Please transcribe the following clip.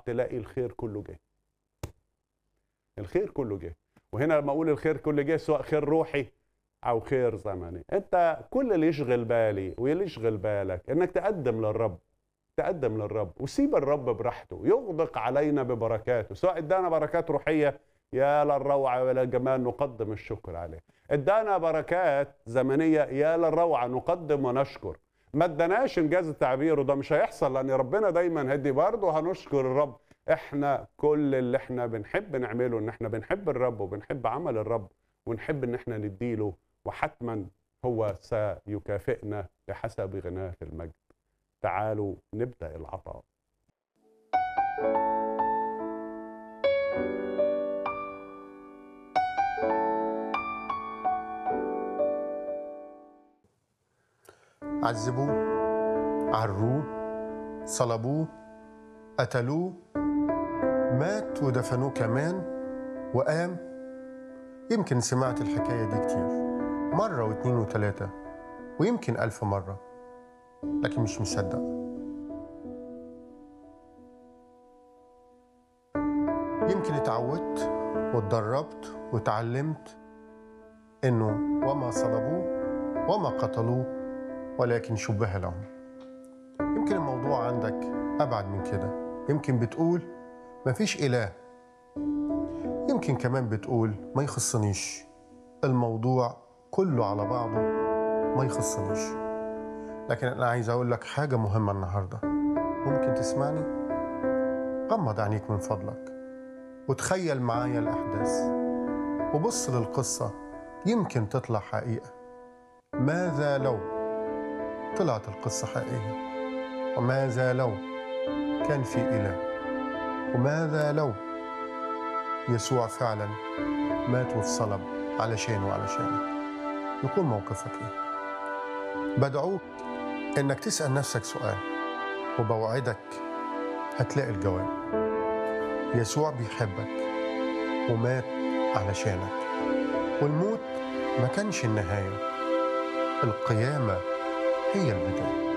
تلاقي الخير كله جه الخير كله جه وهنا لما اقول الخير كله جه سواء خير روحي او خير زمني انت كل اللي يشغل بالي واللي يشغل بالك انك تقدم للرب تقدم للرب وسيب الرب براحته يغدق علينا ببركاته سواء ادانا بركات روحيه يا للروعه ولا الجمال نقدم الشكر عليه ادانا بركات زمنيه يا للروعه نقدم ونشكر ما اداناش انجاز التعبير وده مش هيحصل لان ربنا دايما هدي برضه هنشكر الرب احنا كل اللي احنا بنحب نعمله ان احنا بنحب الرب وبنحب عمل الرب ونحب ان احنا نديله وحتما هو سيكافئنا بحسب غناه في المجد تعالوا نبدا العطاء عذبوه عروه صلبوه قتلوه مات ودفنوه كمان وقام يمكن سمعت الحكاية دي كتير مرة واتنين وتلاتة ويمكن ألف مرة لكن مش مصدق يمكن اتعودت واتدربت واتعلمت انه وما صلبوه وما قتلوه ولكن شبه لهم يمكن الموضوع عندك ابعد من كده يمكن بتقول مفيش اله يمكن كمان بتقول ما يخصنيش الموضوع كله على بعضه ما يخصنيش لكن انا عايز اقول لك حاجه مهمه النهارده ممكن تسمعني غمض عينيك من فضلك وتخيل معايا الاحداث وبص للقصه يمكن تطلع حقيقه ماذا لو طلعت القصه حقيقيه وماذا لو كان في اله وماذا لو يسوع فعلا مات واتصلب علشان وعلشانك يكون موقفك ايه بدعوك انك تسال نفسك سؤال وبوعدك هتلاقي الجواب يسوع بيحبك ومات علشانك والموت ما كانش النهايه القيامه هي البدايه